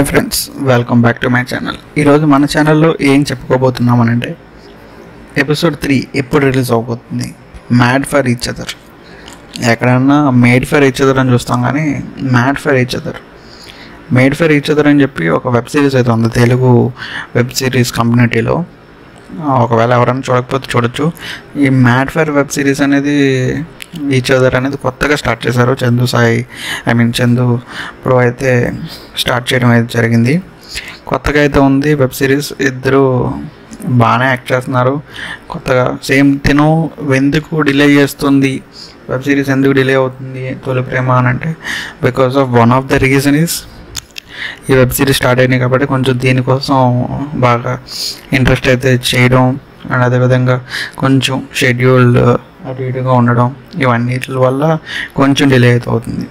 hi friends welcome back to my channel ఈరోజు మన ఛానల్లో ఏం చెప్పుకోబోతున్నామనంటే ఎపిసోడ్ త్రీ ఎప్పుడు రిలీజ్ అవబోతుంది మ్యాడ్ ఫర్ ఈచ్ అదర్ ఎక్కడన్నా మేడ్ ఫర్ ఈచ్ అదర్ అని చూస్తాం కానీ mad for each other made for each other అని చెప్పి ఒక వెబ్ సిరీస్ అయితే ఉంది తెలుగు వెబ్ సిరీస్ కమ్యూనిటీలో ఒకవేళ ఎవరైనా చూడకపోతే చూడొచ్చు ఈ మ్యాడ్ ఫర్ వెబ్ సిరీస్ అనేది ఈచ్ అదర్ అనేది కొత్తగా స్టార్ట్ చేశారు Chandu Sai I mean Chandu pro అయితే స్టార్ట్ చేయడం అయితే జరిగింది కొత్తగా అయితే ఉంది వెబ్ సిరీస్ ఇద్దరు బాగానే యాక్ట్ చేస్తున్నారు కొత్తగా సేమ్ తిను ఎందుకు డిలే చేస్తుంది వెబ్ సిరీస్ ఎందుకు డిలే అవుతుంది తొలి ప్రేమ అని అంటే because of one of the reason is ఈ వెబ్ సిరీస్ స్టార్ట్ అయినాయి కాబట్టి కొంచెం దీనికోసం బాగా ఇంట్రెస్ట్ అయితే చేయడం అండ్ అదేవిధంగా కొంచెం షెడ్యూల్ అటు ఇటుగా ఉండడం ఇవన్నిటి వల్ల కొంచెం డిలే అయితే అవుతుంది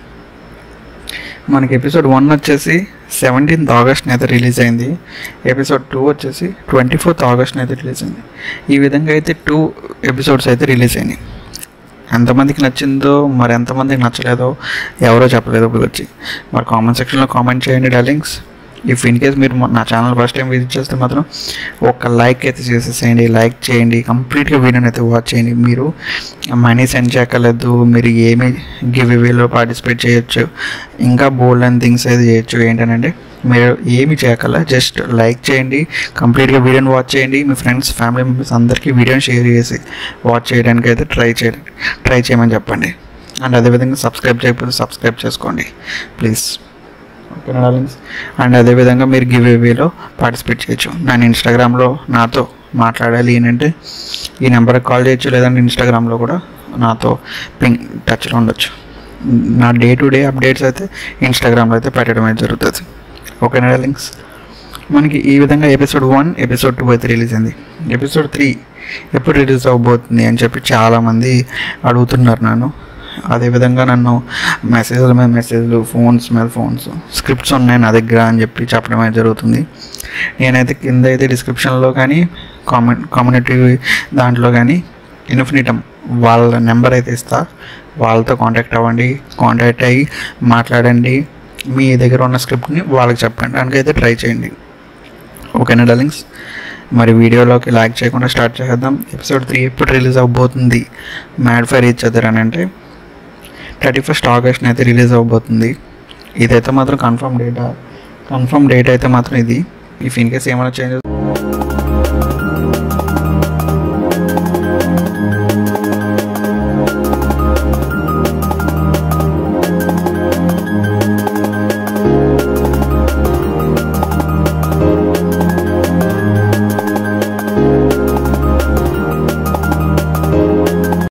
మనకి ఎపిసోడ్ వన్ వచ్చేసి సెవెంటీన్త్ ఆగస్ట్ని అయితే రిలీజ్ అయింది ఎపిసోడ్ టూ వచ్చేసి ట్వంటీ ఫోర్త్ ఆగస్ట్ని అయితే రిలీజ్ అయింది ఈ విధంగా అయితే టూ ఎపిసోడ్స్ అయితే రిలీజ్ అయినాయి ఎంతమందికి నచ్చిందో మరి ఎంతమందికి నచ్చలేదో ఎవరో చెప్పలేదు ఇప్పుడు వచ్చి మరి కామెంట్ సెక్షన్లో కామెంట్ చేయండి డార్లింగ్స్ ఇఫ్ ఇన్ కేస్ మీరు నా ఛానల్ ఫస్ట్ టైం విజిట్ చేస్తే మాత్రం ఒక లైక్ అయితే చేసేసేయండి లైక్ చేయండి కంప్లీట్గా వీడియోని అయితే వాచ్ చేయండి మీరు మనీ సెండ్ చేయక్కర్లేదు మీరు ఏమి గివ్ ఇవేలో పార్టిసిపేట్ చేయొచ్చు ఇంకా బోల్డ్ అండ్ థింగ్స్ అయితే చేయొచ్చు ఏంటంటే మీరు ఏమి చేయక్కర్ల జస్ట్ లైక్ చేయండి కంప్లీట్గా వీడియోని వాచ్ చేయండి మీ ఫ్రెండ్స్ ఫ్యామిలీ మెంబర్స్ అందరికీ వీడియోని షేర్ చేసి వాచ్ చేయడానికి అయితే ట్రై చేయండి ట్రై చేయమని చెప్పండి అండ్ అదేవిధంగా సబ్స్క్రైబ్ చేయకపోతే సబ్స్క్రైబ్ చేసుకోండి ప్లీజ్ ఓకే డార్లింగ్స్ అండ్ అదేవిధంగా మీరు గివ్ అవేలో పార్టిసిపేట్ చేయొచ్చు నేను ఇన్స్టాగ్రామ్లో నాతో మాట్లాడాలి ఏంటంటే ఈ నెంబర్కి కాల్ చేయొచ్చు లేదంటే ఇన్స్టాగ్రామ్లో కూడా నాతో పింక్ టచ్లో ఉండొచ్చు నా డే టు డే అప్డేట్స్ అయితే ఇన్స్టాగ్రామ్లో అయితే పెట్టడం అయితే జరుగుతుంది ఓకేనా డార్లింగ్స్ మనకి ఈ విధంగా ఎపిసోడ్ వన్ ఎపిసోడ్ టూ అయితే రిలీజ్ అయింది ఎపిసోడ్ త్రీ ఎప్పుడు రిలీజ్ అవ్వబోతుంది అని చెప్పి చాలామంది అడుగుతున్నారు నన్ను అదేవిధంగా నన్ను మెసేజ్ల మీద మెసేజ్లు ఫోన్స్ మీద ఫోన్స్ స్క్రిప్ట్స్ ఉన్నాయి నా దగ్గర అని చెప్పి చెప్పడం అయితే జరుగుతుంది నేనైతే కింద అయితే డిస్క్రిప్షన్లో కానీ కామెంట్ కమ్యూనిటీ దాంట్లో కానీ ఇన్ఫినిటమ్ వాళ్ళ నెంబర్ అయితే ఇస్తా వాళ్ళతో కాంటాక్ట్ అవ్వండి కాంటాక్ట్ అయ్యి మాట్లాడండి మీ దగ్గర ఉన్న స్క్రిప్ట్ని వాళ్ళకి చెప్పండి దానికైతే ట్రై చేయండి ఓకేనా డార్లింగ్స్ మరి వీడియోలోకి లైక్ చేయకుండా స్టార్ట్ చేద్దాం ఎపిసోడ్ త్రీ ఎప్పుడు రిలీజ్ అవ్వబోతుంది మ్యాడ్ ఫర్ ఈచ్ అదర్ అని అంటే థర్టీ ఫస్ట్ ఆగస్ట్ని అయితే రిలీజ్ అవ్వబోతుంది ఇదైతే మాత్రం కన్ఫర్మ్ డేటా కన్ఫర్మ్ డేట్ అయితే మాత్రం ఇది ఇఫ్ ఇన్ కేస్ ఏమైనా చేంజెస్